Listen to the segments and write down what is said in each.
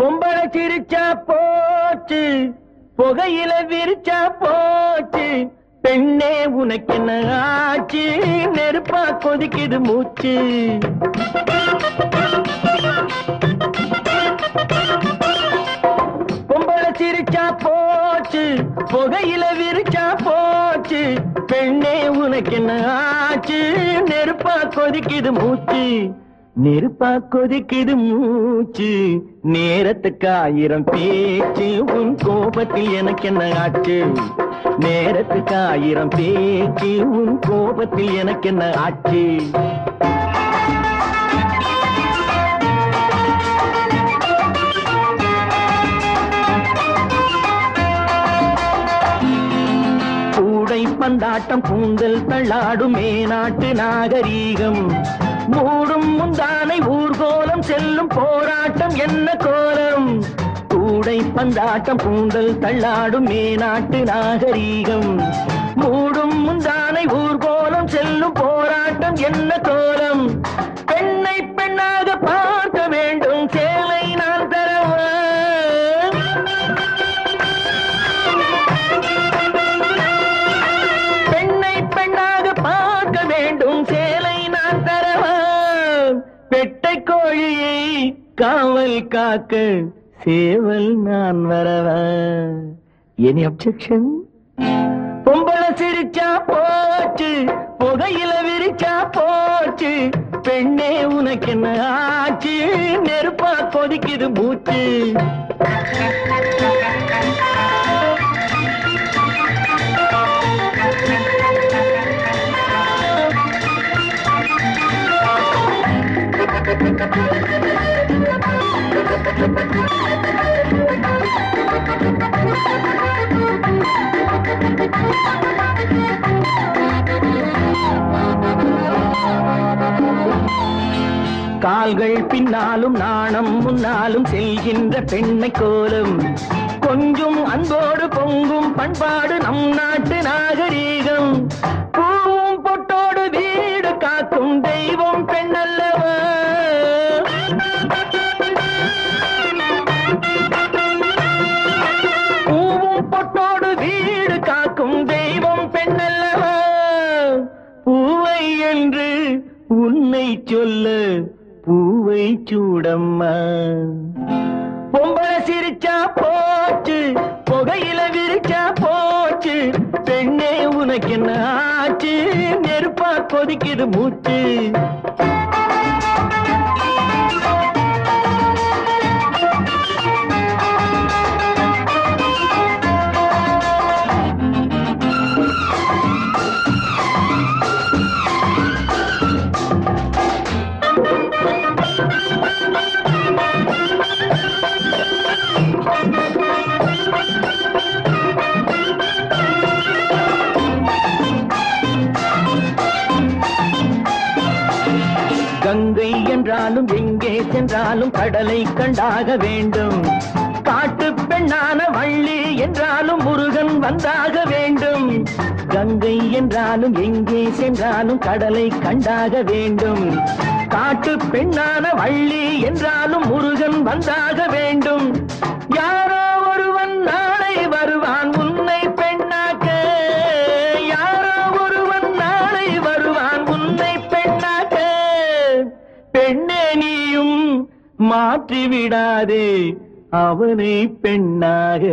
பொம்பளை சிரிச்சா போச்சு புகையில விரிச்சா போச்சு பெண்ணே உனக்கு என்ன ஆச்சு நெருப்பா கொதிக்குது மூச்சு பொம்பளை சிரிச்சா போச்சு புகையில விரிச்சா போச்சு பெண்ணே உனக்கு என்ன ஆச்சு நெருப்பா கொதிக்குது மூச்சு நெருப்பா கொதிக்குது மூச்சு நேரத்துக்கு ஆயிரம் பேச்சு உன் கோபத்தில் எனக்கு என்ன ஆச்சு நேரத்துக்கு ஆயிரம் பேச்சு உன் கோபத்தில் எனக்கு என்ன ஆச்சு கூடை பந்தாட்டம் கூந்தல் தள்ளாடும் மேநாட்டு நாகரீகம் மூடும் முந்தானை ஊர்கோலம் செல்லும் போராட்டம் என்ன கோலம் கூடை பந்தாட்டம் கூந்தல் தள்ளாடும் மேநாட்டு நாகரீகம் மூடும் முந்தானை ஊர்கோலம் செல்லும் போராட்டம் என்ன கோலம் பெண்ணை பெண்ணாக பார்க்க வேண்டும் சேலை நான் தரவா பெண்ணை பெண்ணாக பார்க்க வேண்டும் சேலை நான் தரவா பெட்டை கோழியை காவல் காக்க சேவல் நான் வரவா எனி அப்செக்ஷன் பொம்பளை சிரிச்சா போச்சு புகையில விரிச்சா போச்சு பெண்ணே உனக்கு என்ன ஆச்சு நெருப்பா கொதிக்குது மூச்சு கால்கள் பின்னாலும் நாணம் முன்னாலும் செல்கின்ற பெண்மை கோலம் கொஞ்சம் அன்போடு பொங்கும் பண்பாடு நம் நாட்டு நாகரீகம் பூவும் பொட்டோடு வீடு காக்கும் தெய்வம் பெண்ணல்லவா பூவும் பொட்டோடு வீடு காக்கும் தெய்வம் பெண்ணல்லவா பூவை என்று உன்னை சொல்ல பூவை சூடம்மா பொம்பளை சிரிச்சா போச்சு புகையில விரிச்சா போச்சு பெண்ணே உனக்கு என்ன ஆச்சு நெருப்பா கொதிக்குது மூச்சு கங்கை என்றாலும் எங்கே சென்றாலும் கடலை கண்டாக வேண்டும் காட்டு பெண்ணான வள்ளி என்றாலும் முருகன் வந்தாக வேண்டும் கங்கை என்றாலும் எங்கே சென்றாலும் கடலை கண்டாக வேண்டும் காட்டு பெண்ணான வள்ளி என்றாலும் முருகன் வந்தாக வேண்டும் யாரோ ஒருவன் நாளை வருவான் உன்னை பெண்ணாக்க யாரோ ஒருவன் நாளை வருவான் உன்னை பெண்ணாக்க பெண்ணே நீயும் மாற்றி விடாதே அவனை பெண்ணாக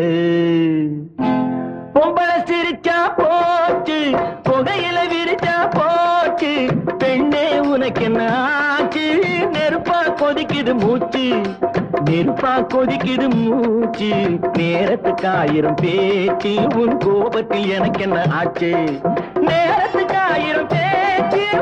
பொம்பளை சிரிச்சா போச்சு புகையில விரிச்சா போச்சு பெண்ணே உனக்கு என்ன ஆச்சு நெருப்பா கொதிக்குது மூச்சு நெருப்பா கொதிக்குது மூச்சு நேரத்துக்கு ஆயிரம் பேச்சு உன் கோபத்தில் எனக்கு என்ன ஆச்சு நேரத்துக்கு ஆயிரம் பேச்சு